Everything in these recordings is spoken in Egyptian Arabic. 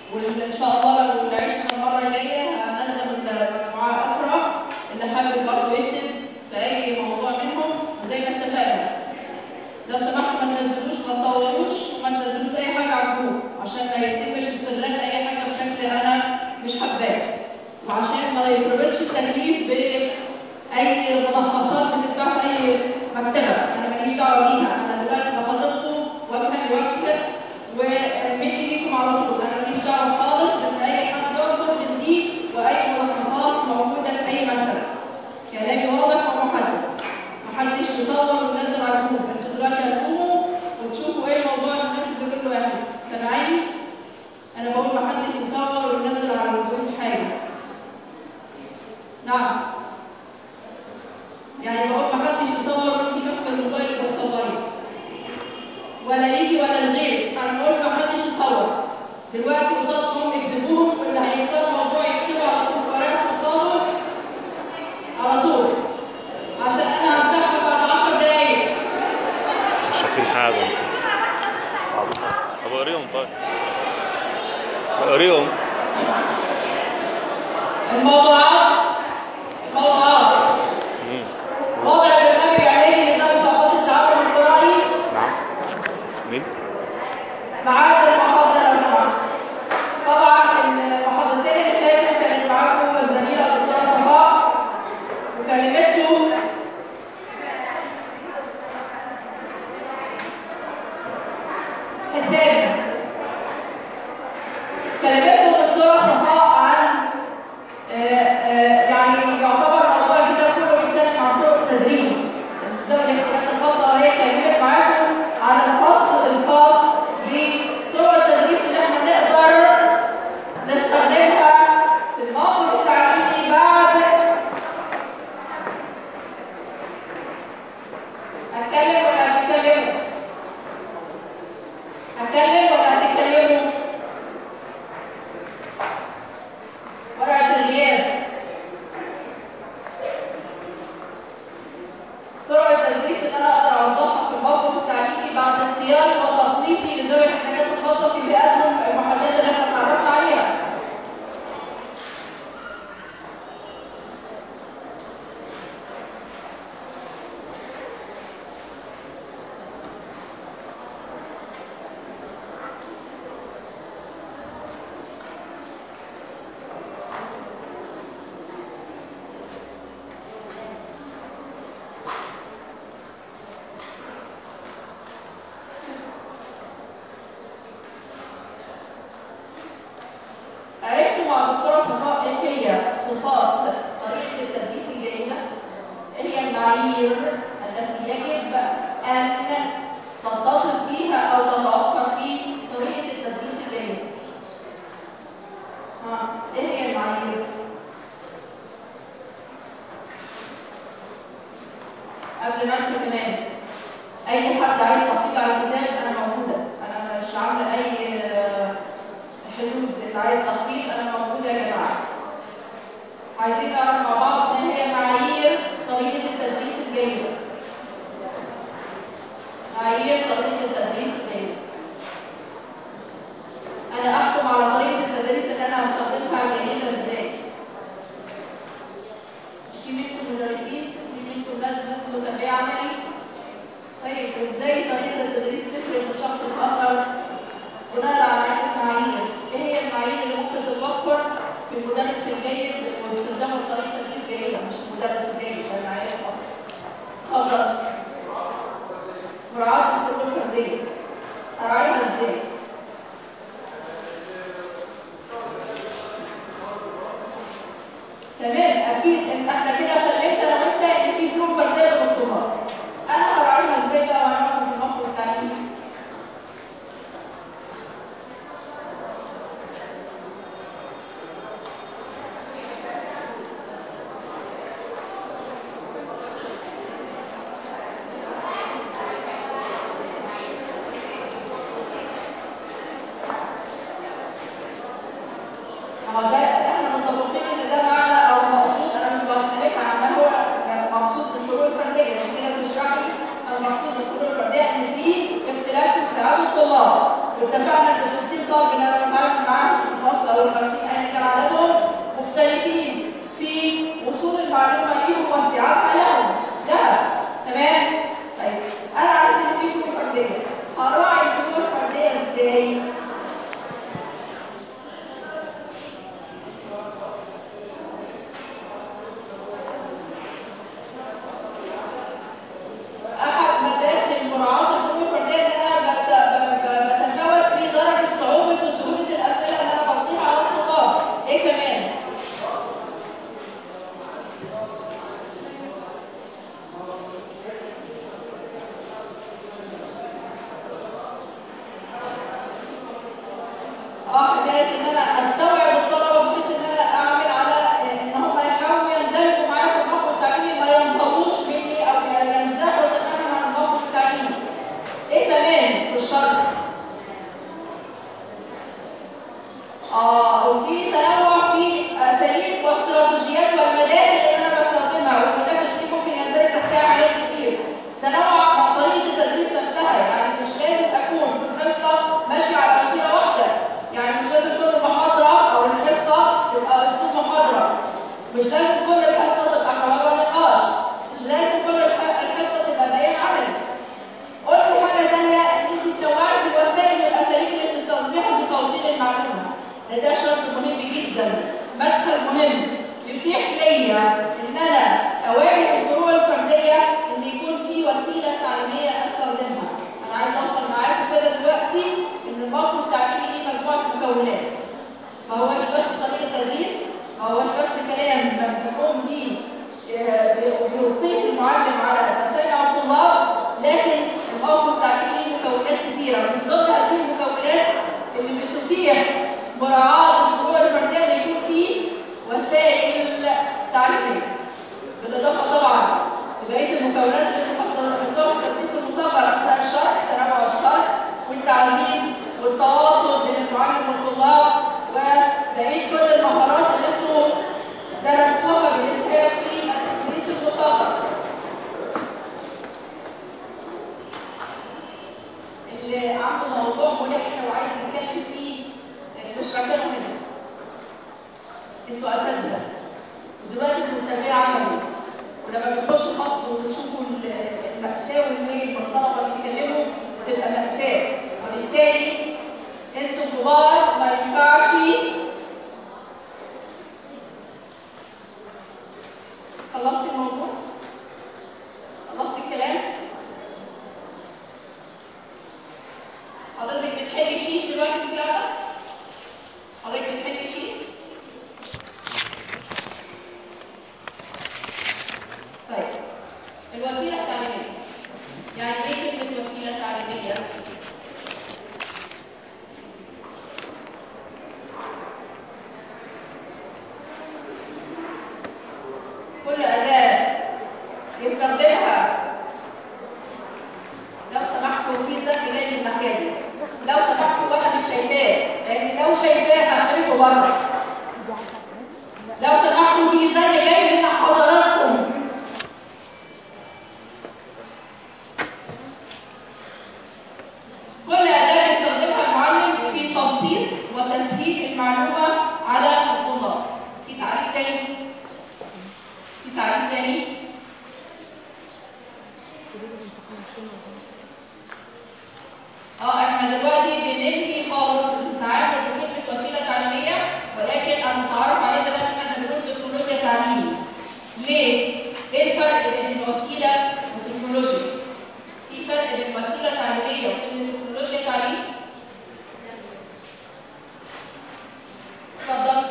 وان شاء الله لو عشنا المره الجايه هننزل مجموعه اخرى اللي حابب برضه يكتب في اي موضوع منهم زي ما اتفقنا لو سمحتوا ما تنزلوش ما تصوروش وما تنزلوش اي حاجه على الجروب عشان ما يتمش استغلال اي حاجه بشكل انا مش حباه وعشان ما يتربطش التكليف باي ملخصات بتتباع في اي مكتبه انا ماليش دعوه بيها انا دلوقتي بخاطبكم وجها لوجه ومدي ليكم على طول انا ماليش دعوه خالص بان اي حد يربط من دي واي ملخصات موجوده في اي مكتبه كلامي واضح ومحدد محدش يصور وينزل على الجروب انتوا دلوقتي هتقوموا وتشوفوا ايه الموضوع المناسب لكل واحد سامعاني انا بقول محدش يصور وينزل على الجروب حاجه نعم يعني بقول محدش يصور وانت ماسكه الموبايل وبتصوري ولا ليكي ولا لغيرك انا بقول محدش يصور دلوقتي قصادكم اكتبوهم واللي هيختار موضوع يكتبه على طول ورقه قصاده على طول عشان انا همسحها بعد 10 دقايق مش شايفين حاجة انتوا طب اقريهم طيب اقريهم الموضوعات الموضوعات مم. وضع البرنامج العلاجي لذوي صعوبات التعلم القرائي نعم مين؟ معاد المحاضرة الأربعة طبعا المحاضرتين اللي فاتت كانت معاكم الزميلة الدكتورة صفاء وكلمتكم حسين كلمتكم الدكتورة صفاء عن آه، آه، يعني يعتبر موضوع الكتاب كله بيتكلم عن طرق التدريب ذوي الاحتياجات الخاصة وهي كلمت معاكم عن الفصل الخاص بطرق التدريس اللي احنا نقدر نستخدمها في الموقف التعليمي بعد هتكلم ولا هتتكلموا؟ هتكلم ولا هتتكلموا؟ ورقة الغياب طرق التدريس اللي انا اقدر اوضحها في الموقف التعليمي بعد اختياري وتصنيفي لذوي الاحتياجات الخاصه في بيئاتهم المحدده اللي احنا اتعرفنا عليها. عرفت مع الدكتوره صفاء ايه هي صفات طريقه التدريس الجيده؟ ايه هي المعايير التي يجب ان تتصل فيها او تتوفر في طريقه التدريس الجيده؟ ها ايه هي المعايير؟ قبل ما انسى كمان اي حد عايز تحقيق على الكتاب انا موجوده انا مش عامله اي آه، حدود اللي عايز تخفيض انا موجوده يا جماعه عايزين نعرف مع بعض ما هي معايير طريقه التدريس الجيده معايير طريقه التدريس الجيده انا احكم على طريقه التدريس اللي انا هستخدمها جيده ازاي في منكم مدرسين في منكم ناس ممكن متابعه عملي طيب ازاي طريقه التدريس تفرق من شخص لاخر بناء على عدة معايير ايه هي المعايير اللي ممكن تتوفر في المدرس الجيد واستخدامه بطريقه تدريس جيده مش المدرس الجيد ده المعايير فقط اتفضل مراعاة الفروق الفردية أراعيها ازاي؟ تمام أكيد إن احنا كده خليت أنا وأنت إن في فروق فردية بالمطلوبات أنا هراعيها ازاي بقى وأنا في الموقف التعليمي؟ هو ده احنا متفقين ان ده معنى او مقصود انا مش بختلف عن ما هو يعني مقصود بالفروق الفرديه يعني كده بتشرح لي المقصود بالفروق اه حكايه ان انا استوعب الطلبه بحيث ان انا اعمل على ان هم يحاولوا يندمجوا معايا في الموقف التعليمي ما ينطلوش مني او ينزحوا تماما عن الموقف التعليمي. ايه كمان في الشرح؟ اه وفي تنوع في اساليب واستراتيجيات والمدارس اللي انا بستخدمها والمدارس دي ممكن يندرج تحتها حاجات كتير. تنوع طريقه التدريس نفسها يعني مش لازم اكون في الحصه ماشيه على وسيله واحده يعني مش لازم كل محاضره او الحصه تبقى اسلوب محاضره مش لازم كل الحصه تبقى حوار نقاش مش لازم كل الح- الحصه تبقى بيان عملي قلت حاجه ثانيه ان انت تنوعي في الوسائل والاساليب اللي بتستخدميها لتوصيل المعلومه ده شرط مهم جدا مدخل مهم يتيح ليا ان انا اواجه الفروع الفرديه ان يكون في وسيله تعليميه استخدمها انا عايز اوصل معاكم كده دلوقتي ان الموقف التعليمي ليه مجموعه مكونات ما هوش بس طريقه تدريس ما هوش بس كلام بقوم بيه آه، بيلقيه المعلم على مسامع الطلاب لكن الموقف التعليمي ليه مكونات كثيره من ضمن هذه المكونات اللي بتتيح مراعاه الفروع الفرديه ان يكون فيه وسائل تعليميه بالاضافه طبعا لبقيه المكونات اللي حطيتها في تدريس المسابقه مثل الشرح تنوع الشرح والتعليم والتواصل بين المعلم والطلاب وبقيه كل المهارات اللي انتم درستوها بالنسبه في تدريس المسابقه اللي عنده موضوع ملح وعايز يتكلم فيه مش مكانه هنا انتوا اساتذه ودلوقتي انتوا بتعملوا عملي ولما بتخشوا فصل وتشوفوا المأساة والميل والطلبة بيتكلموا بتبقى مأساة وبالتالي انتوا كبار ما ينفعش خلصت الموضوع؟ خلصت الكلام؟ حضرتك بتحلي شيء دلوقتي في اللعبة؟ حضرتك بتحلي شيء؟ طيب الوسيلة التعليمية يعني ايه كلمة وسيلة تعليمية؟ كل أداة يستخدمها لو سمحتوا في ذكر جاي من مكاني لو سمحتوا وانا مش شايفاه لان لو شايفاه هخليكوا بره لو سمحتوا في ذكر جاي من حضراتكم كل أداة يستخدمها المعلم في تبسيط وتسهيل المعلومة على الطلاب في تعريف تاني في تعريف تاني اه احنا دلوقتي بننهي خالص التعامل بكلمة وسيلة تعليمية ولكن المتعارف عليه دلوقتي ان احنا بنقول تكنولوجيا تعليم. ليه؟ ايه الفرق بين الوسيلة والتكنولوجيا؟ في فرق بين وسيلة تعليمية وبين تكنولوجيا تعليم؟ اتفضل.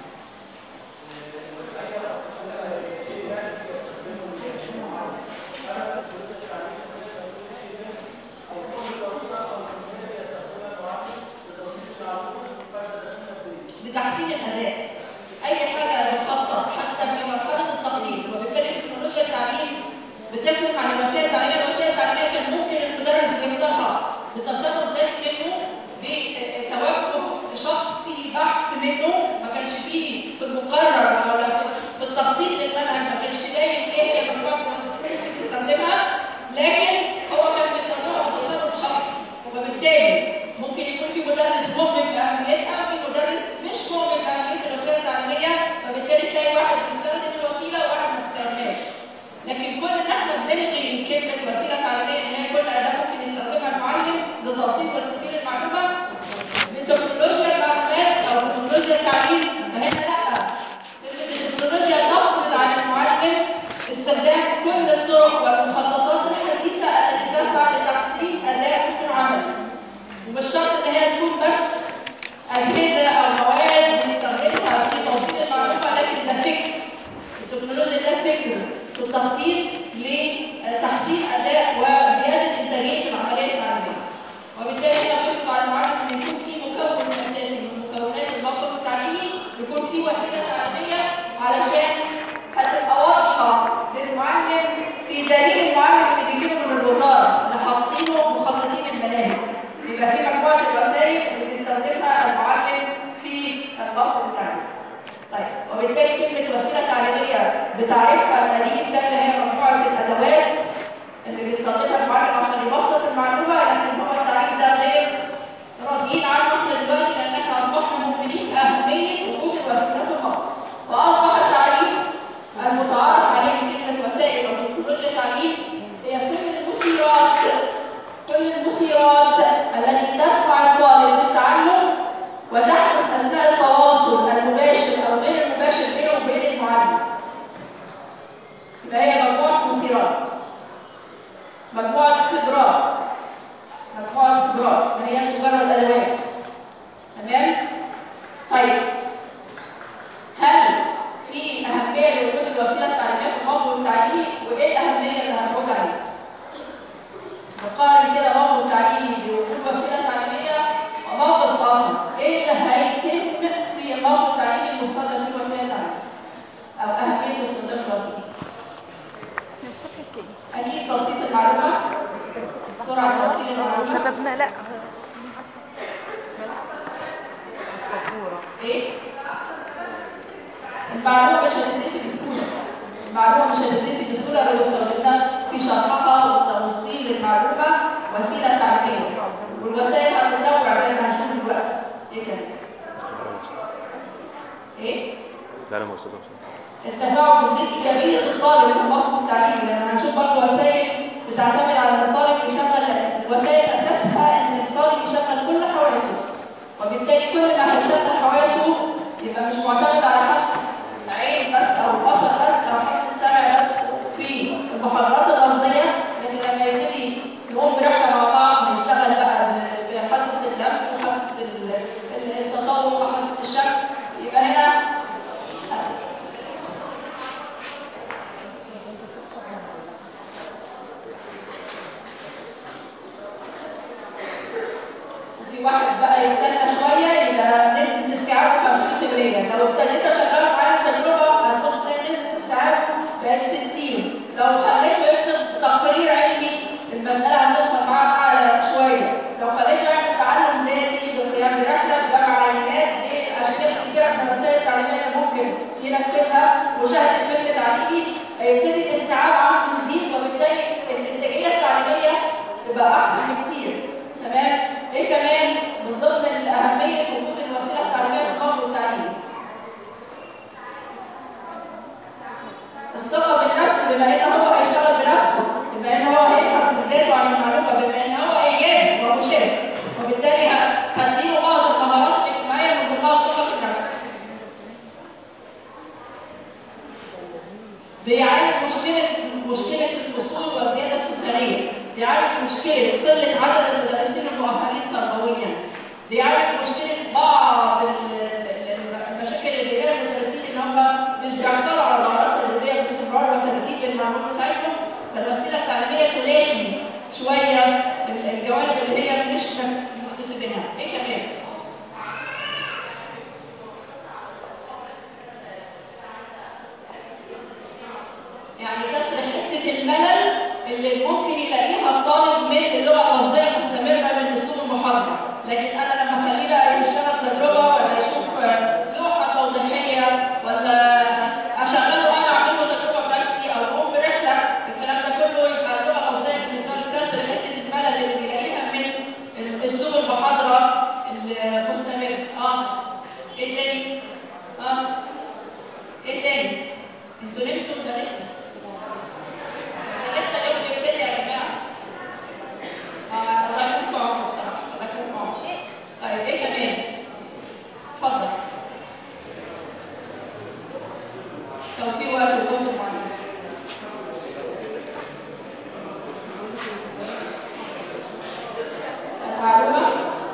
بتحسين الاداء اي حاجه بتخطط حتى في مرحله التقديم وبالتالي تكنولوجيا التعليم بتختلف عن الوسائل التعليميه الوسائل التعليميه كان ممكن المدرس يختارها بتصرف ذاتي منه بتوجه شخصي بحت منه ما كانش فيه في المقرر ولا في- في التخطيط للمنهج ما كانش باين ايه هي مجموعه الوسائل اللي بتستخدمها لكن هو كان بيستخدمها بتصرف شخصي وبالتالي ممكن يكون في مدرس مؤمن باهميتها وفي مدرس مش مؤمن باهميه الوسائل التعليميه فبالتالي تلاقي واحد بيستخدم الوسيله وواحد ما بيستخدمهاش لكن كون ان احنا بنلغي كلمه وسيله تعليميه ان هي كل اداه ممكن يستخدمها المعلم لتوصيل وتسجيل المعلومه بتكنولوجيا المعلومات او تكنولوجيا التعليم فهنا لا كلمه التكنولوجيا تفرض على المعلم استخدام كل الطرق والمخططات الحديثه التي تسعى لتحسين اداء العمل ومش شرط ان هي تكون بس اجهزه او مواد بنستخدمها في توصيل المعلومه لكن ده فكر التكنولوجيا ده فكر في التخطيط لتحسين اداء وزياده انتاجيه العمليه التعليميه وبالتالي هنا بيطلع المعلم ان يكون في مكون اساسي الوقت بتاعنا طيب وبالتالي كلمة وسيلة تعليمية بتعرفها القديم ده اللي هي مجموعة الأدوات اللي بيستخدمها المعلم عشان يبسط المعلومة لكن هو التعريف ده غير راضيين عنه احنا دلوقتي لأن احنا أصبحنا مؤمنين أهمية وجود الوسيلات الخاصة وأصبح التعريف المتعارف عليه بكلمة وسائل أو تكنولوجيا التعليم هي كل المثيرات كل المثيرات التي تدفع الطالب للتعلم وتحدث أثناء التواصل المباشر أو غير المباشر بينه وبين المعلم يبقى هي مجموعة مثيرات مجموعة خبرات مجموعة خبرات ما هي مجرد أدوات تمام؟ طيب هل في أهمية لوجود الوسيلة التعليمية في الموضوع التعليمي وإيه الأهمية اللي هنرد عليها؟ نقارن كده موقف تعليمي بوجود وسيلة تعليمية وموقف آخر إيه اللي هيتم في موقف تعليمي المستخدم فيه وسيلة تعليمية؟ أو أهمية استخدام الوسيلة؟ أكيد توصيل المعلومة سرعة توصيل المعلومة كتبنا لا ايه المعلومه مش هتدرسي بسهوله المعلومه مش هتدرسي بسهوله لو استخدمنا في شرحها وتوصيل المعلومه وسيله تعليميه والوسائل هتتنوع زي ما هنشوف دلوقتي ايه كده ايه لا لا موصلة التفاعل بتزيد ايجابيه الطالب في الموقف التعليمي لان هنشوف برضه وسائل بتعتمد على ان الطالب يشغل الوسائل اساسها ان الطالب يشغل كل حواسه وبالتالي كل ما هيشغل حواسه يبقى مش معتمد على حس عين بس او بصر بس او حس السمع بس في المحاضرات اللفظيه لكن لما يبتدي يقوم برحله مع بعض ويشتغل بقى ب- بحاسه اللمس وحاسه ال- ال- التطور وحاسه الشكل يبقى هنا وفي واحد بقى يستنى شوية يبقى نسبة استيعابه 50% لو ابتديت شغال معاه تجربة هتبص تلاقي نسبة استيعابه بقت 60 لو خليته يكتب تقرير علمي المسألة هتوصل معاه أعلى شوية لو خليته يعمل تعلم ذاتي بالقيام برحلة جمع عينات دي أشياء كتيرة من الوسائل التعليمية اللي ممكن ينفذها مشاهدة فيلم تعليمي هيبتدي الاستيعاب عنده يزيد وبالتالي الإنتاجية التعليمية تبقى أحسن بكتير تمام ايه كمان من ضمن الاهميه وجود الوسيله التعليميه في النظم والتعليم الثقه بالنفس بما ان هو هيشتغل بنفسه بما ان هو هيفهم ذاته عن المعلومه بما ان هو ايجابي ومشارك وبالتالي هتديله بعض المهارات الاجتماعيه من ضمنها الثقه بالنفس بيعالج مشكلة مشكلة الفصول والزيادة السكانية بيعالج مشكلة قلة عدد المدرسين المؤهلين تربويا بيعالج مشكلة بعض ال- ال- المشاكل اللي بيجيلها المدرسين ان هم مش بيحصلوا على الأعراض التدريبية باستمرار وتجديد المعلومات بتاعتهم فالوسيلة التعليمية تلاشي شوية ال- الجوانب اللي هي مش مكتسبينها ايه كمان؟ يعني كسر حته الملل اللي ممكن يلاقيها الطالب من اللغه اللفظيه مستمره من اسلوب المحاضره لكن انا لما اخليه بقى يشتغل تجربه ولا يشوف لوحه توضيحيه ولا اشغله انا اعمل له تجربه بنفسي او اقوم برحله الكلام ده كله يبقى اللغه اللفظيه بالنسبه له كسر حته الملل اللي بيلاقيها من اسلوب المحاضره المستمر اه ايه تاني؟ اه ايه تاني؟ انتوا نمتوا ولا لسه؟ لسه اليوم بيبتدي يا جماعه آه، الله يكون في عمرك بصراحه الله يكون في عمرك طيب ايه كمان اتفضل لو في وقت وجهد معين المعلومه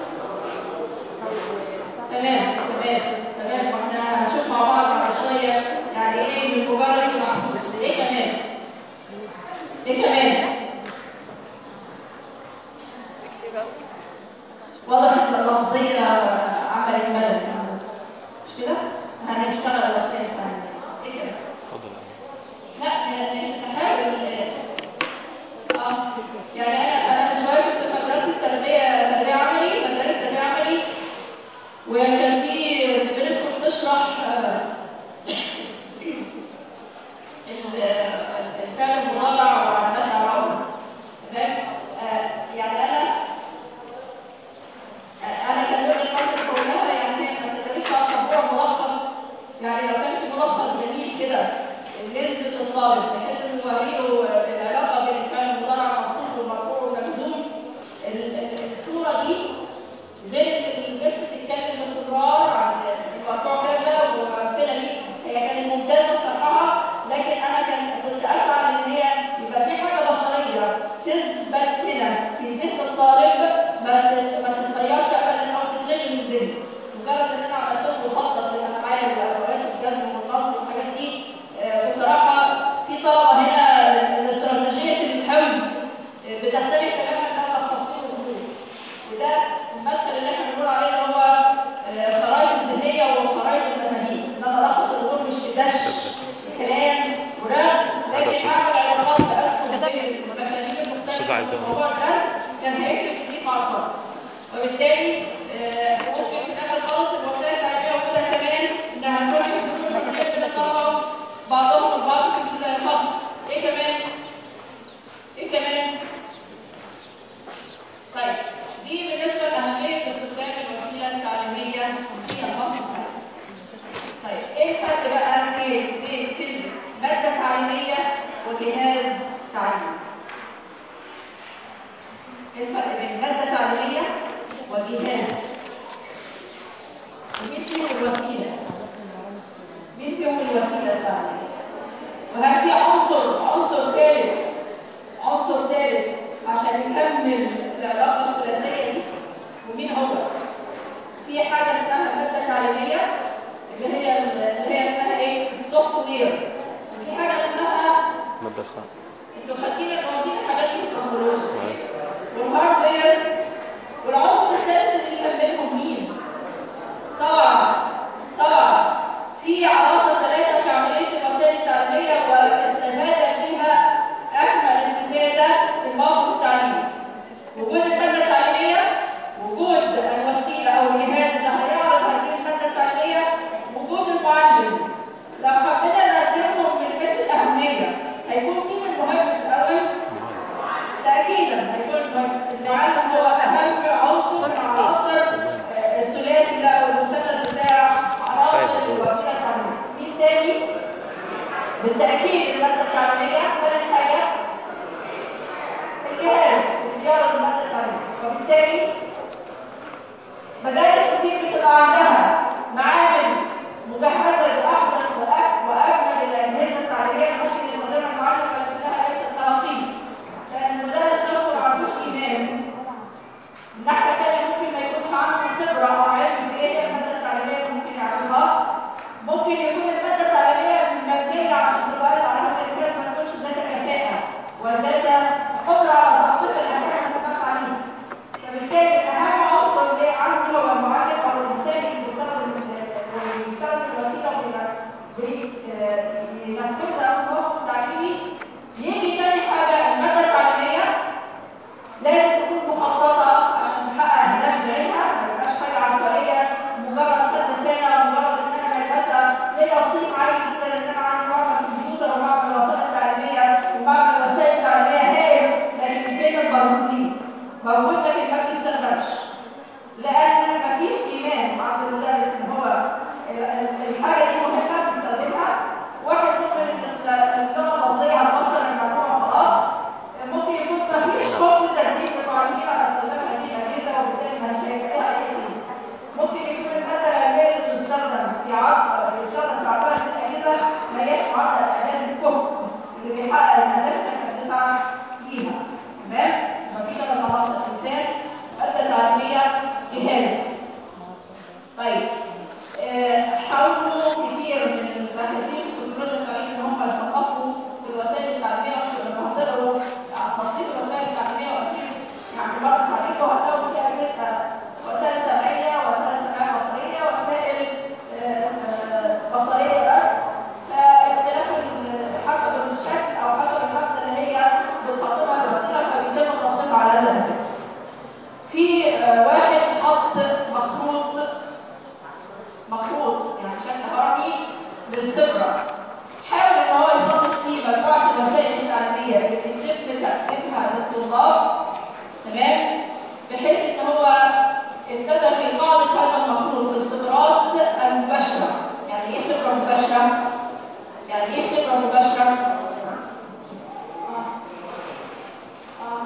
تمام تمام تمام واحنا هنشوف مع بعض بعد شويه يعني ايه من مجرد المحسوس ايه كمان ايه كمان واضح ان اللفظيه عملت ملل مش كده هنشتغل الوسائل الثانيه ايه كده اتفضل لا نحاول اه يعني انا انا شويه كنت في مدرسه تربيه تربيه عملي مدارس تربيه عملي وكان في بندخل بنشرح آه، ال- الفعل المضارع وعلامات اعرابه تمام آه، يعني انا آه، انا كان لي الفصل كلها يعني هي ما تقدريش تطبقها ملخص يعني لو كان في ملخص جميل كده ننزل للطالب بحيث انه يوريه العلاقه بين الفعل المضارع المصروف والمرفوع والمجزوم ال- ال- الصوره دي غير ان البنت بتتكلم باستمرار عن المرفوع كذا والامثله دي هي كانت ممتازه بصراحه لكن انا كان كنت اسعى ان هي يبقى في حاجه بصريه تثبت هنا في ذهن الطالب ما ت- ما تتغيرش ابدا او تتلغي من ذهنه مجرد ان انا عملت له مخطط للافعال واوقات الجزم والنصب والحاجات دي آه، بصراحه في طلبه هنا الاستراتيجيه الحفظ آه، بتختلف تماما عن التفاصيل والحدود وده المدخل اللي احنا بنقول عليه اللي هو آه، خرائط الذهنيه وخرائط المناهج ان انا الخص الامور مش في دش كلام ورد لكن اعمل علاقات باسهم بين المفاهيم أستاذ عايزة. المختلفه الموضوع ده كان هيفرق كتير مع الفرد وبالتالي آه، ممكن في الاخر خالص الوسائل التعليميه وكده كمان انها هنروح الدكتور بتحب الطلبه بعضهم البعض في الفصل ايه كمان؟ ايه كمان؟ طيب دي بالنسبة لأهمية استخدام الوسيلة التعليمية في الفصل طيب ايه الفرق بقى بين بين كلمة مادة تعليمية وجهاز تعليمي؟ ايه الفرق بين مادة تعليمية وجهاز؟ مين فيهم الوسيلة؟ مين فيهم الوسيلة التعليمية؟ وهل في عنصر عنصر ثالث عنصر ثالث عشان يكمل العلاقة الثلاثية دي ومين هو؟ في حاجة اسمها مادة تعليمية اللي هي اللي هي اسمها ايه؟ السوفت وير وفي حاجة اسمها مادة الخام انتوا خدتين واخدين الحاجات دي في الكمبيوتر والهاردوير والعنصر الثالث اللي يكملهم مين؟ طبعا طبعا في علاقة ثلاثة في عملية الوسائل التعليمية والاستفادة فيها أكمل استفادة في الموقف التعليمي وجود المادة التعليمية وجود الوسيلة أو الجهاز اللي هيعرض هذه المادة التعليمية وجود المعلم لو حبينا نرتبهم من حيث الأهمية هيكون مين المهم في الأول؟ تأكيدا هيكون المهم المعلم هو أهم عنصر من عناصر آه، الثلاثي ده أو المثلث بتاع عناصر الوسيلة التعليمية مين تاني؟ بالتأكيد المادة التعليمية ثالث حاجة الجهاز اللي بيعرض المادة التعليمية وبالتالي مدارس كتير بتبقى عندها معامل مجهزة بأحدث وأك- وأجمل الأجهزة التعليمية ممكن يستخدمها المعلم بس لها ليست تراخيص لأن المدرس نفسه ما عندوش إيمان من ناحية تانية ممكن ما يكونش عنده خبرة أو علم بإيه هي المادة التعليمية اللي ممكن يعملها ممكن يكون المادة التعليمية المادية عشان تتعرض على هذا الكلام ما تكونش ذات كفاءة وذات قدرة على تحقيق الأهداف المتفق عليها فبالتالي أهم عنصر اللي عنده هو المعلم أو الإنسان اللي بيستخدم بيستخدم الوسيلة بينفذها في الموقف التعليمي يجي تاني حاجة المادة التعليمية لازم تكون مخططة عشان تحقق أهداف بعينها ما يبقاش حاجة عشوائية مجرد خد سنة مجرد إن أنا مدرسة ليا تصميم عالي جدا إن أنا عندي معمل كمبيوتر ومعمل وسائل تعليمية ومعمل وسائل تعليمية هايل لكن فين البرمجين؟ موجود لكن ما بيستخدمش لأن مفيش إيمان عند المدرس إن هو ال- ال- الحاجة دي مهمة بيستخدمها واحد ممكن اللغة اللفظية هتفسر المعلومة خلاص ممكن يكون مفيش حكم تدريب للمعلمين على استخدام هذه الأجهزة وبالتالي مش هيبقى لها أي قيمة. ممكن يكون المادة العلمية اللي بتستخدم في عرض بتستخدم في عرض هذه الأجهزة ما هياش معرض الأداء الكفر اللي بيحقق الأهداف اللي احنا بنسعى ليها تمام؟ مفيش إلا خلاص الإنسان مادة تعليمية جهاز طيب آه، حاولوا كتير من الباحثين في التكنولوجيا التعليمية ان هم يثقفوا في الوسائل التعليمية لما هتقروا عن تخطيط الوسائل التعليمية واكيد يعني مرة عليكم هتلاقوا فيها لسه وسائل سمعية وسائل سمعية بصرية وسائل آه، آه، بصرية بس فاختلاف ال- حسب الشكل او حسب المادة اللي هي بتخاطبها الوسيلة فبيتم التصنيف على هذا الاساس. في آه، واحد حط مخروط مخروط يعني شكل للخبرة حاول ان هو يصنف فيه مجموعة الوسائل التعليمية اللي يتم تقديمها للطلاب تمام بحيث ان هو ابتدى في قاعدة هذا المفروض بالخبرات المباشرة يعني ايه خبرة مباشرة؟ يعني ايه خبرة مباشرة؟ آه. آه.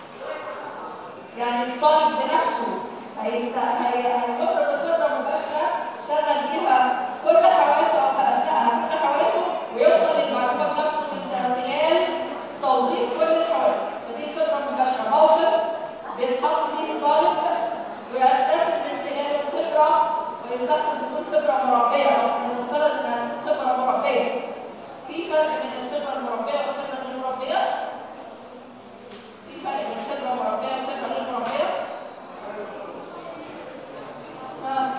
يعني الطالب بنفسه هيت- هي- هيمر بخبرة مباشرة شغل بيها كل حواسه أو أثناء كل حواسه ويوصل للمعلومات نفسه من خلال توظيف كل الحواس فدي خبرة مباشرة موقف بيتحط فيه الطالب ويستخدم من خلال الخبرة ويستخدم بدون خبرة مربية أو من المفترض إنها خبرة مربية في فرق بين الخبرة المربية والخبرة غير المربية في فرق بين الخبرة المربية والخبرة غير المربية ها.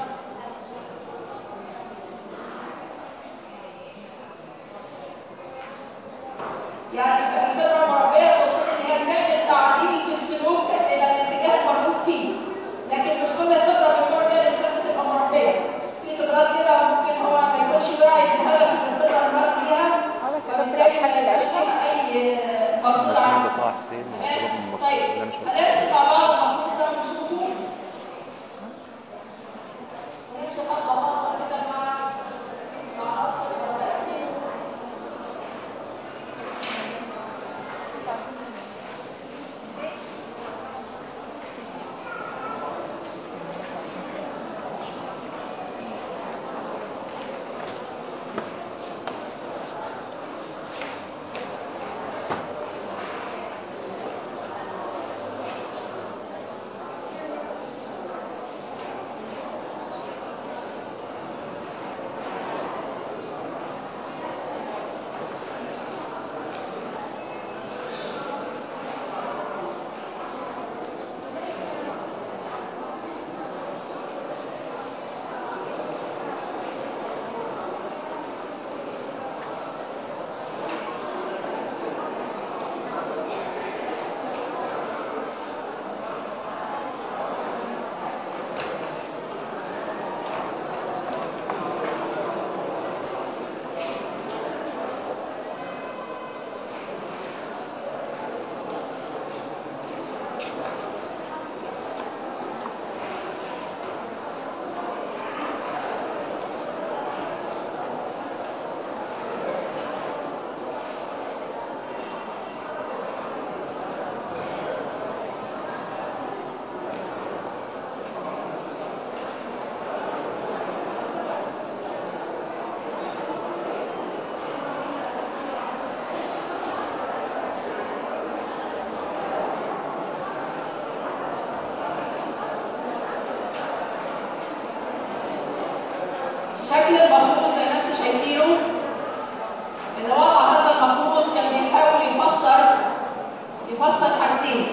يعني الخبرة المربية تقصد ان هي بتعمل تعديل في السلوك الى الاتجاه المرغوب فيه لكن مش كل خبرة بتكون كده الانسان بتبقى مربية في خبرات كده ممكن هو ما يكونش واعي بالهدف من الخبرة اللي مر بيها فبالتالي ما يبقاش لها اي مردود باشمهندس عنه طه حسين وطلب من المطلوب طيب اللي انا شفته هنرسم مع بعض المفروض ده ونشوفه ونمشي خطوة خطوة كده مع مع أصل الترتيب. شكل المفروض زي ما انتم شايفينه ان وضع هذا المفروض كان بيحاول يفسر يفسر حاجتين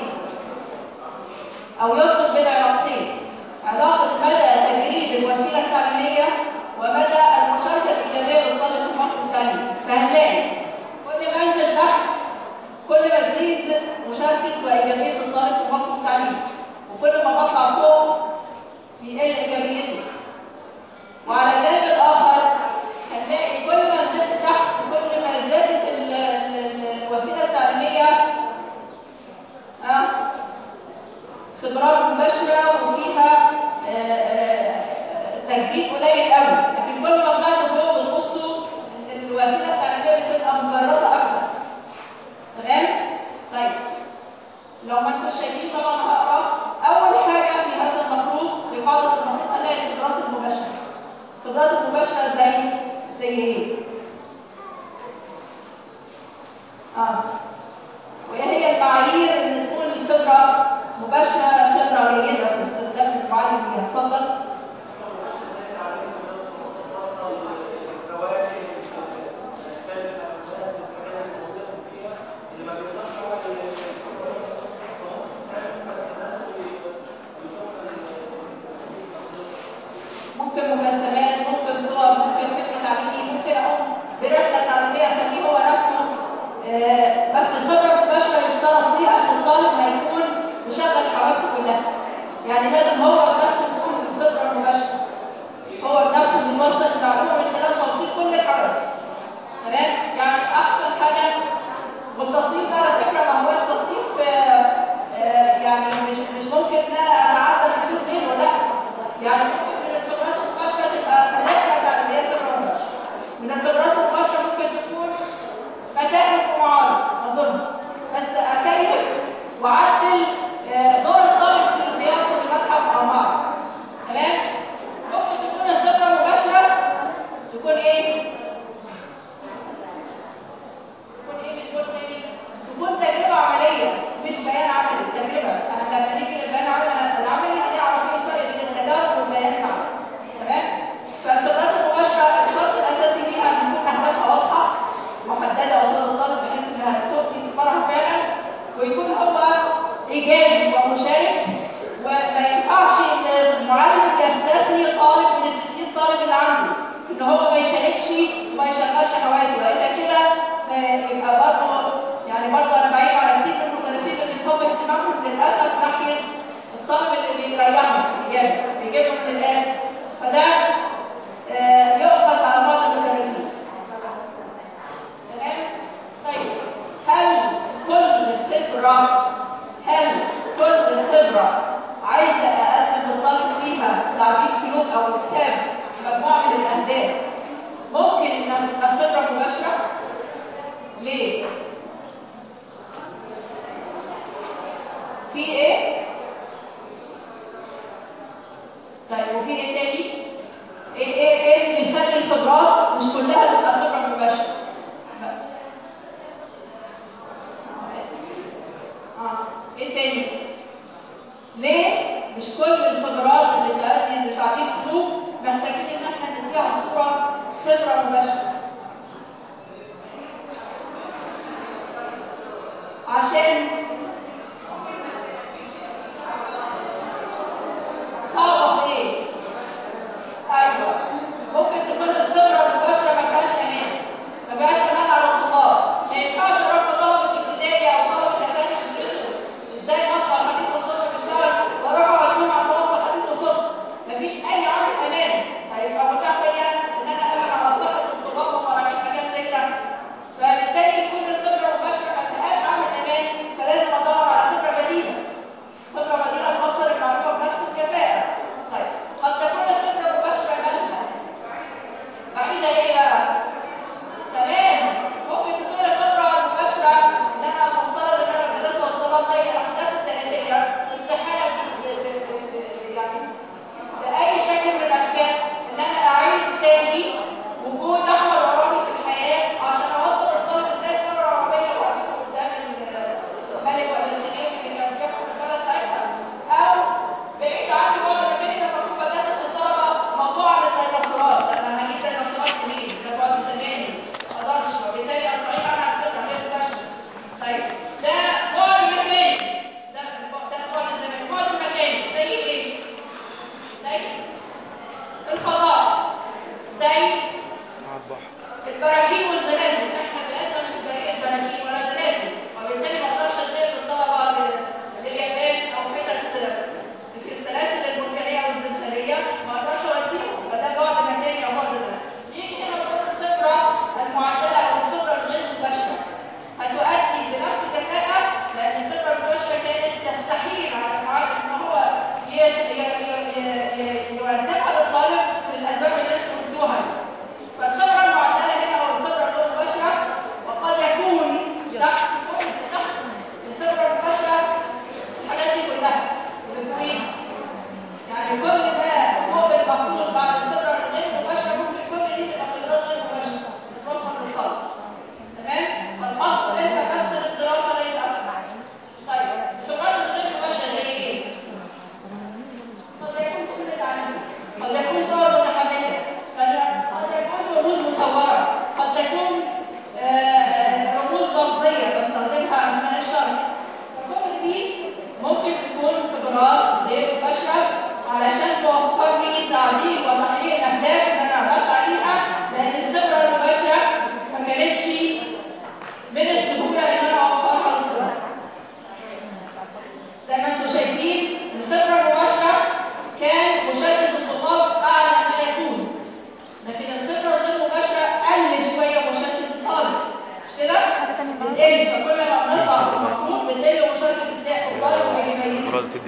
او يربط بين علاقتين علاقة مدى تجريد الوسيلة التعليمية ومدى المشاركة الإيجابية للطالب في الفصل التعليمي فهنلاقي كل ما انزل تحت كل ما تزيد مشاركة وإيجابية الطالب في الفصل التعليمي وكل ما بطلع فوق بيقل إيجابيته وعلى الجانب الآخر هنلاقي كل ما نزلت تحت كل ما زادت ال- ال- الوسيلة التعليمية ها خبرات مباشرة وفيها آه، آه، تجديد قليل قوي لكن كل ما طلعت فوق بتبصوا إن الوسيلة التعليمية بتبقى مجردة أكتر تمام؟ طيب لو ما انتوا شايفين طبعا هقرا اول حاجه في هذا المفروض في قاعده المفروض هنلاقي الخبرات المباشره الخبرات المباشره زي زي ايه اه وهي هي المعايير اللي تكون الخبره مباشره خبره جيده في استخدام المعلم فيها اتفضل ممكن مجسمات ممكن صور ممكن فكرة تعليمية ممكن أقوم تمام يعني احسن حاجه والتصنيف ده على فكره ما هوش تصنيف آه، آه، يعني مش مش ممكن ان انا اتعدى بدون غيره لا يعني ممكن من الخبرات المباشره تبقى ثلاثه تعليمات الرمز من الخبرات المباشره ممكن تكون مكان ومعارض اظن بس اكيف وعدل آه، دور الطالب في زياره المتحف او معرض تمام ممكن تكون الخبره المباشره تكون ايه تكون ايه بتقول تاني تكون تجربه عمليه مش بيان عملي تجربه انا لما نيجي للبيان العملي العملي هنعرف ايه الفرق بين التجارب والبيان العملي تمام فالخبرات المباشره الشرط الاساسي فيها ان يكون اهدافها واضحه محدده قصاد الطالب بحيث انها تؤتي ثمارها فعلا ويكون هو ايجابي ومشارك وما ينفعش ان المعلم يستثني طالب من ال 60 طالب اللي عنده ان هو ما يشاركش وما يشغلش حواسه والا كده آه، يبقى برضه يعني برضه انا بعيب على كتير من المدرسين اللي بيصاب اهتمامهم للاسف ناحيه الطالب اللي بيريحهم ايجابي بيجيبهم من الاخر فده آه، يؤخذ على بعض المدرسين تمام طيب هل كل خبره هل كل خبره عايزه اقدم للطالب فيها تعديل سلوك او كتاب مجموعه من الاهداف ممكن انها تبقى خبره مباشره ليه في ايه طيب وفي ايه تاني ايه ايه ايه اللي يخلي الخبرات مش كلها تبقى خبره مباشره اه ايه تاني ليه مش كل الخبرات اللي تؤدي لتعديل سلوك محتاجين ان احنا نديها بصوره خبره مباشره عشان صعبه في ايه ايوه ممكن تكون الخبره المباشره ما فيهاش امان ما فيهاش امان على الطلاب ما ينفعش اروح طلبه ابتدائي او طلبه اعدادي يدرسوا ازاي مطبخ حديث الصبح بيشتغل واروح اوديهم على مطبخ حديث الصبح مفيش اي عامل امان هيبقى متاح ليا ان انا امن على صحه الطلاب ومراجعه حاجات زي كده فبالتالي كل الخبره المباشره ما فيهاش عامل امان فلازم ادور على خبره بديله خبره بديله توصل المعلومه بنفس الكفاءه طيب قد تكون الخبره المباشره مالها بعيده ايه بقى تمام ممكن تكون الخبره المباشره ان انا مفترض ان انا بدرس الطلاب زي الاحداث التاريخيه استحاله ب- ب- ب- ب- يعني باي شكل من الاشكال ان انا اعيد تاني وجود احمد عرابي في الحياه عشان اوصل الطالب ازاي الثوره العربيه وقفت قدام الملك ولا الخليفه اللي كان بيحكم البلد ساعتها او بعيد عني بعد الفكره فكنت بدرس الطلبه موضوع عن الديناصورات انا هجيب ديناصورات منين؟ ده بعد زماني ما اقدرش وبالتالي اصبحت انا على فكره غير مباشر طيب ده بعد مكاني ده ده بعد الزمان بعد المكاني زي ايه؟ زي الفضاء زي مع البحر البراكين والزلازل احنا بلادنا مش بقيت براكين ولا زلازل وبالتالي ما اقدرش ادير الطلبه ل- لليابان او حتت في السلاسل البركانيه والزلزاليه ما اقدرش اوديهم فده بعد مكاني او بعد زمان يجي هنا نقول الخبره المعدله او الخبره الغير مباشره هتؤدي بنفس الكفاءه لان الخبره المباشره كانت تستحيل على المعلم ان هو ي- ي- ي- ي- ي- يوزعها للطالب في الاسباب اللي انتم قلتوها دي. فالخبره المعدله هنا او الخبره الغير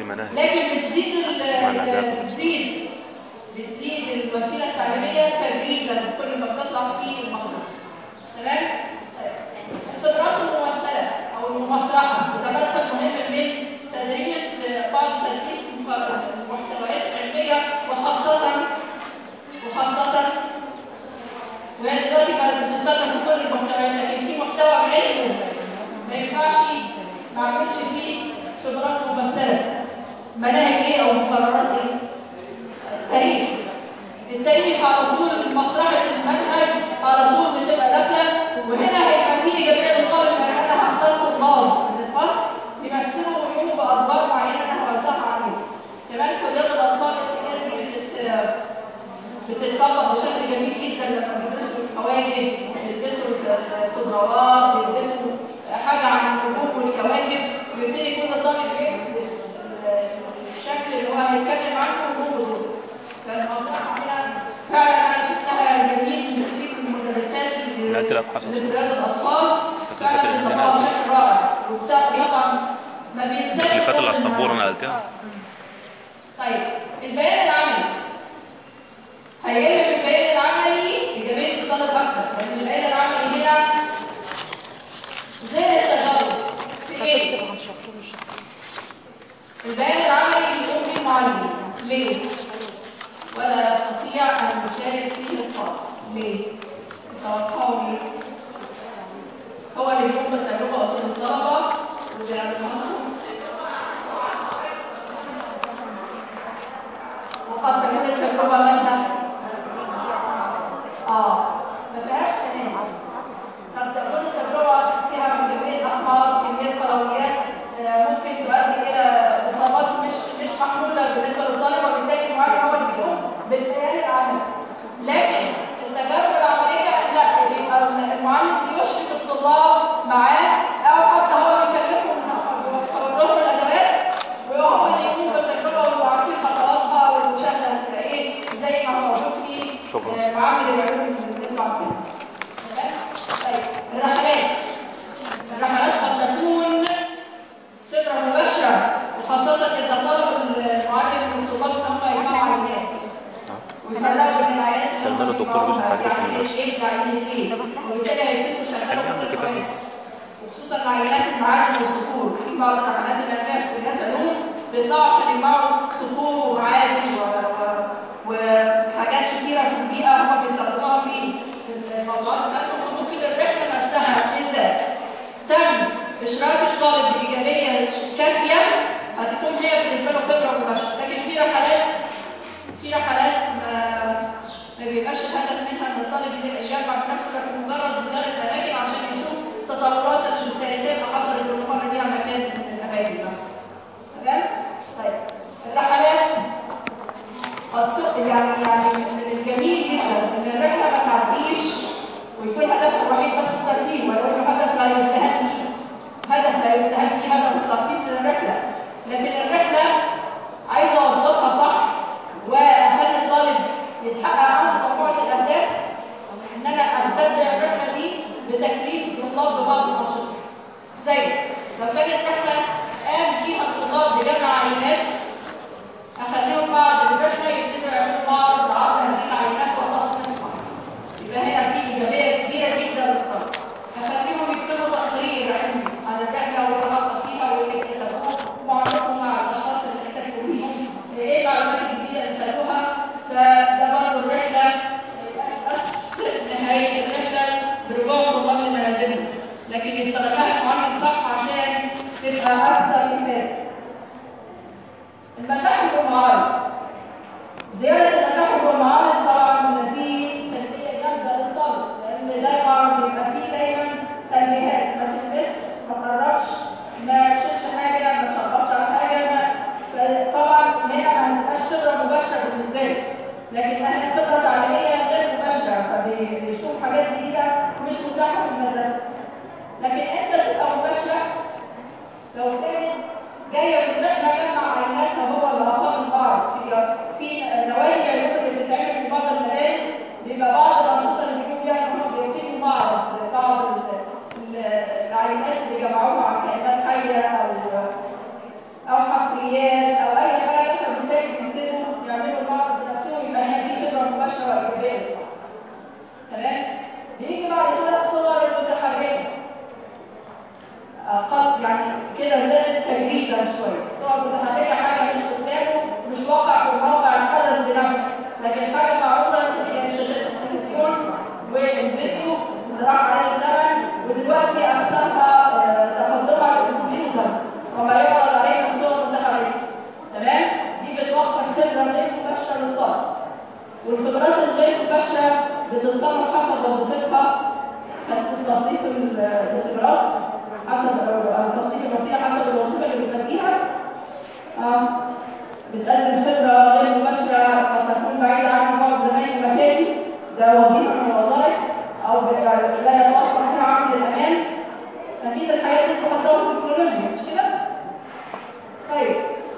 المناهج لكن بتزيد ال- مع الأداء. ال- بتزيد بتزيد الوسيله التعليميه تدريجا كل ما بتطلع في المخرج تمام الخبرات الممثله او المسرحه ده مدخل مهم من تدريس بعض تدريس المحتويات العلميه وخاصه وخاصه وهي دلوقتي بقت بتستخدم في كل المحتويات لكن في محتوى علمي ما ينفعش ما اعملش فيه خبرات ممثله مناهج ايه او مقررات ايه تاريخ التاريخ على طول مسرحه المنهج على طول بتبقى داخله وهنا هيبقى في جميع الطالب ان انا هختار طلاب من الفصل يمثلوا ويقوموا بادوار معينه انا هوزعها عليهم كمان كليات الاطفال التجاري بتت- بتتطبق بشكل جميل جدا لما بيدرسوا الحواجز بيدرسوا الخضروات بيدرسوا حاجه عن النجوم والكواكب ويبتدي كل طالب يكتب الشكل اللي هو هيتكلم عنه وهو دول فالموضوع هنا فعلا انا شفتها جميل من كتير من المدرسات اللي لا تلعب حصص. اللي بلاد الاطفال تكليفات فعلا الامتحانات. بيطبقوا بشكل رائع وبتاع طبعا ما بينساش التكليفات اللي على أبداً السبورة انا قلتها طيب البيان العملي هيقل في البيان العملي ايجابيه الطالب اكتر لان البيان العملي هنا غير التجارب في ايه؟ البيان العملي بيقوم به المعلم ليه؟ ولا يستطيع ان يشارك فيه الطالب ليه؟ توقعوا ليه؟ هو اللي بيقوم بالتجربه قصاد الطلبه وبيعلمهم وقد تكون التجربة مالها اه ما فيهاش كلام قد تكون التجربة فيها من كمية أحماض كمية قلويات آه، ممكن تؤدي إلى إصابات مش مش محمودة بالنسبة للطالب وبالتالي المعلم هو اللي بيقوم بالبيان العملي لكن التجارب العملية لا بيبقى المعلم بيشرك الطلاب معاه أو حتى هو بيكلفهم ويوفر لهم الأدوات وهو اللي يقوم بالتجربة ويبقوا عارفين خطواتها والمشاهدة هتبقى إيه زي ما هو موجود في شكراً. آه، معامل العلوم اللي بنسمع فيها. تمام؟ طيب الرحلات الرحلات قد تكون خبرة مباشرة وخاصة إذا طلب المعلم من الطلاب إن هم يجمعوا عينات ويفرقوا بين العينات اللي هم سلمان الدكتور بيجمعوها. يوسف حضرتك يعني من ايش ايه عينة ايه وبالتالي هيبتدوا يشغلوا خلينا كل كده. كويس وخصوصا عينات المعادن والصخور في بعض العينات العلمية في كليات علوم بيطلعوا عشان يجمعوا صخور ومعادن و... و... وحاجات كتيرة في البيئة هم بيستخدموها في في الموضوعات بتاعتهم وممكن الرحلة نفسها إذا تم إشراك الطالب بإيجابية كافية هتكون هي بالنسبة له خبرة مباشرة لكن في رحلات في رحلات ما ما بيبقاش الهدف منها ان الطالب يبقى يجمع في نفسه لكن مجرد زيارة الأماكن عشان يشوف تطورات التاريخية اللي حصلت واللي مر بيها مكان من الأماكن ده. تمام؟ طيب الرحلات قد ت- يعني يعني من الجميل جدا ان الرحله ما تعديش ويكون هدفها الوحيد بس الترفيه ولو انه هدف لا يستهان به هدف لا يستهان به هدف الترفيه من الرحله لكن الرحله عايزه اوظفها صح واخلي الطالب يتحقق عنده مجموعه الاهداف ان انا استبدع الرحله دي بتكليف الطلاب ببعض الانشطه زي لو كانت رحله قام فيها الطلاب بجمع عينات أخليهم بعد الرحلة يبتدوا يعملوا معرض عرض هذه العينات وتصنيفها. يبقى هنا في إيجابية كبيرة جدا للطلبة. أخليهم يكتبوا تقرير علمي عن الرحلة واللي حصل فيها واللي اكتسبوه ومعرضهم مع الأشخاص اللي احتكوا بيهم. إيه المعلومات الجديدة اللي خدوها فده برضه الرحلة بس نهاية الرحلة برجوع طلاب لمنازلهم. لكن يستغلها المعلم صح عشان تبقى أكثر إفادة. المتاحف والمعارض زيادة المتاحف والمعارض طبعا في سلبية جامدة للطالب لأن دايما بيبقى فيه دايما تنبيهات ما تلبسش ما تقربش ما تشوفش حاجة ما تشربش على حاجة ما فطبعا هنا ما هتبقاش خبرة مباشرة بالنسبة له لكنها خبرة تعليمية غير مباشرة فبيشوف حاجات جديدة مش متاحة في المدرسة لكن انت تبقى مباشرة لو كانت جايه من رحله جمع عيناتها هو اللي اصاب بعض في في نوادي العلوم اللي بتتعمل في بعض المدارس بيبقى بعض الانشطه اللي بيكون فيها ان هم بيقيموا معرض بعض ال- ال- العينات اللي جمعوها عن كائنات حيه او او حفريات او راح عليه الزمن ودلوقتي اكثرها آه، تقدما بالكمبيوتر وما يعرض عليه من صور متحركه تمام دي بتوفر خبره غير مباشره للطالب والخبرات الغير مباشره بتتصرف حسب وظيفتها في تصنيف الخبرات حسب او تصنيف الوظيفه حسب الوظيفه اللي بتأديها آه. بتقدم خبره غير مباشره قد تكون بعيده عن بعض زمايل المكاتب ده وظيفه من الوظائف او ب- لا يتوفر فيها عامل الامان اكيد الحياه دي تقدم التكنولوجيا مش كده؟ طيب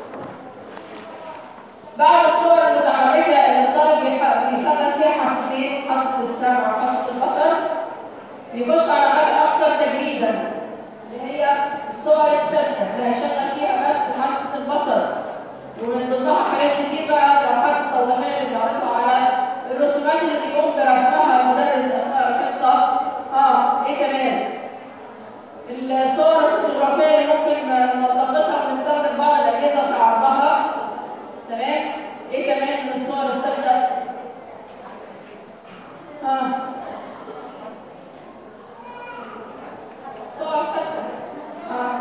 بعد الصور المتحركه اللي الطالب بيح- بيشغل فيها حاجتين حاسه السمع وحاسه البصر بيخش على حاجه اكثر تجريدا اللي هي الصور الثابته اللي هيشغل فيها بس حاسه البصر ومن ضمنها حاجات كتير بقى لو حد توضيحيه اللي بيعرضها على الرسومات اللي بيقوم برسمها مدرس اثناء القصه اه ايه كمان الصور الفوتوغرافيه اللي ممكن نلتقطها ونستخدم بعض الاجهزه في عرضها تمام ايه كمان من الصور الثابته اه صور ثابته اه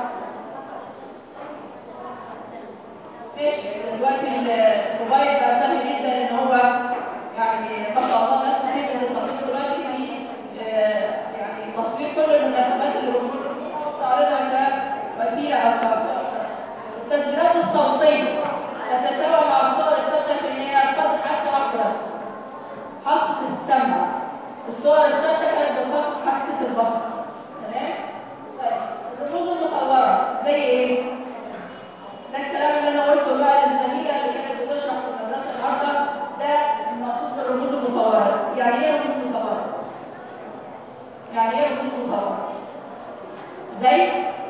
ماشي دلوقتي الموبايل بقى سهل جدا ان هو يعني ما شاء الله الناس محبه التصوير دلوقتي في آه، يعني تصوير كل المناسبات اللي بنقول وتعرضها كوسيله او كصور التسجيلات الصوتيه تتساوى مع الصور الثابته في ان هي قد حاسه واحده بس حاسه السمع الصور الثابته كانت بتخصص حاسه البصر تمام طيب الرموز المصوره زي ايه ده الكلام اللي انا قلته بقى للزميله اللي كانت بتشرح في المدرسه النهارده ده المقصود بالرموز المصوره يعني ايه رموز مصوره يعني ايه رموز مصوره زي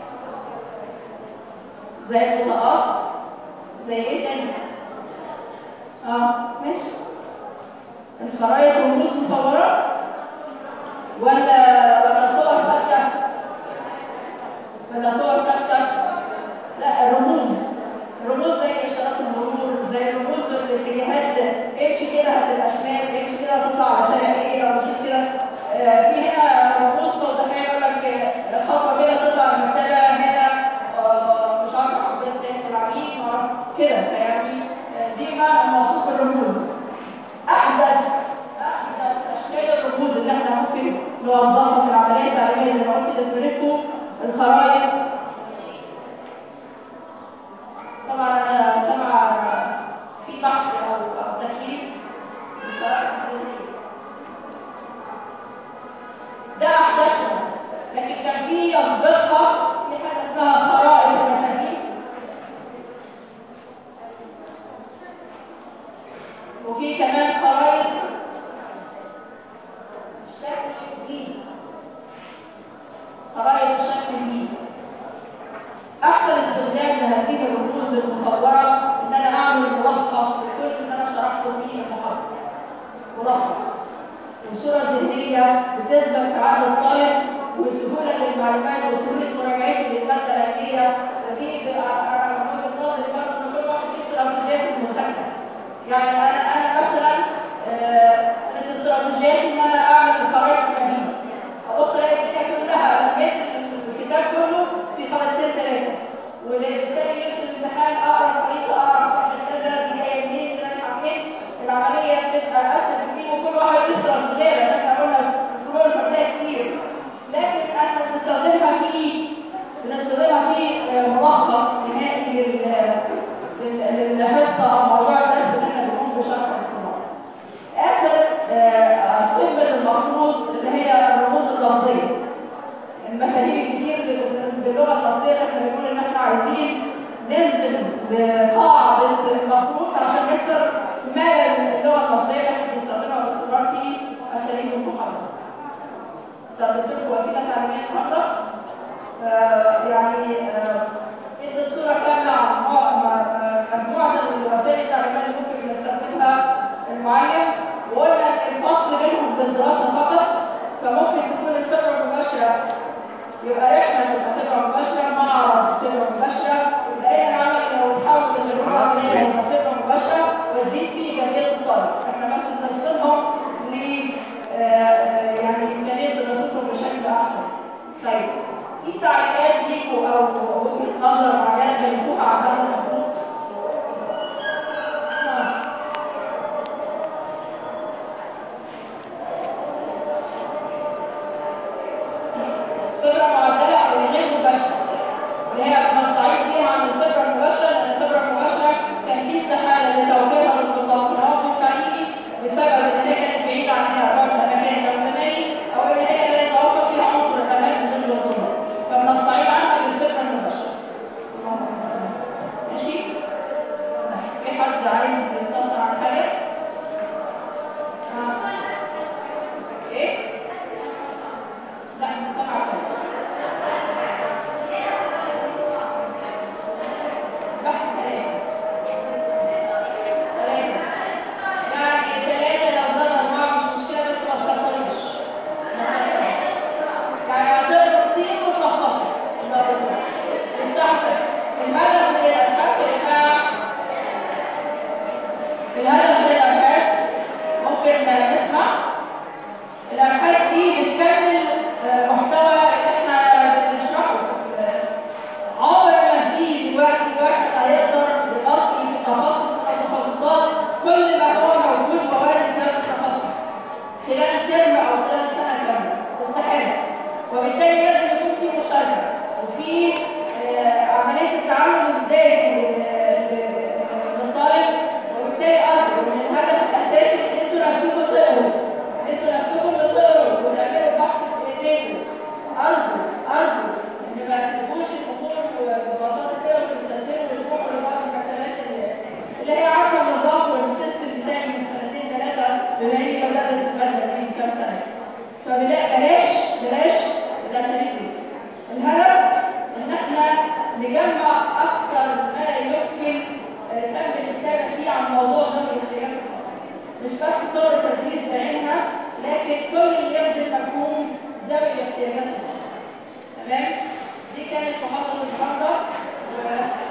زي البطاقات زي ايه تاني اه ماشي الخرايط رموز مصوره ولا ولا صور ثابته ولا صور ثابته لا الرموز الرموز زي اشارات المرور زي الرموز الاتجاهات امشي كده هتبقى شمال امشي كده هتطلع على شارع ايه لو مشيت كده آه، في هنا رموز توضيحيه يقول لك آه، خطوه كده تطلع المكتبه هنا آه، مش عارفه حضرتك تاني العميد ما أعرف كده يعني آه، دي معنى الموصوف بالرموز احدث احدث اشكال الرموز اللي احنا ممكن نوظفها في العمليه التعليميه اللي قلت لزميلتكم الخرائط طبعا انا سامعه في بحث او او تكليف ده احدثها لكن كان في يسبقها في حاجه اسمها خرائط المفاهيم وفي كمان خرائط شكل جديد خرائط شكل جديد احسن استخدام لهذه الرموز المصوره ان انا اعمل ملخص لكل اللي انا شرحته في المحاضره ملخص وصوره ذهنيه بتثبت في عقل الطالب وسهوله للمعلومات وسهوله مراجعته للماده العلميه ودي بقى على وجهه نظري برضه ان كل واحد ليه استراتيجيات المذاكره يعني انا انا مثلا آه، من استراتيجياتي ان انا اعمل خرائط مفاهيم ابص الاقي الكتاب كلها لقيت الكتاب كله في خريطتين ثلاثه وبالتالي ليله الامتحان اقرا خريطه اقرا صفحه كذا دي جايه منين دي رايحه فين العمليه بتبقى اسهل بكتير وكل واحد ليه استراتيجيه لان احنا قلنا الفروع الفرديه كتير لكن انا بنستخدمها في بنستخدمها في آه، ملخص نهائي لل- لل- للحصه او موضوع الدرس اللي احنا بنقوم بشرحه النهارده. اخر آه، قمه المفروض اللي هي الرموز اللفظيه المفاهيم الكتير اللي باللغه اللفظيه اللي احنا بنقول ان احنا عايزين ننزل بقاعده المفروض عشان نكسر ما اللغه اللفظيه اللي احنا بنستخدمها باستمرار في اساليب المحاضره. استخدمت لكم وسيله تعليميه النهارده آه، يعني آه، ادت صوره كامله عن مع- آه، مجموعه الوسائل التعليميه اللي ممكن نستخدمها المعين وقلنا ان الفصل بينهم بالدراسه فقط فممكن تكون الخبره المباشره يبقى رحله تبقى خبره مباشره معرض خبره مباشره يبقى ايه العمل لو تحول من الخبره العمليه الى خبره مباشره وتزيد في جمعيه الطالب احنا بس بنفصلهم ل آه، يعني امكانيه دراستهم فبلا بلاش بلاش الاساليب دي الهدف ان احنا نجمع اكثر ما يمكن آه، تم الكتابه فيه عن موضوع ذوي الاحتياجات الخاصه مش بس طور التدريس بعينها لكن كل اللي يخدم مفهوم ذوي الاحتياجات الخاصه تمام دي كانت محاضره النهارده و-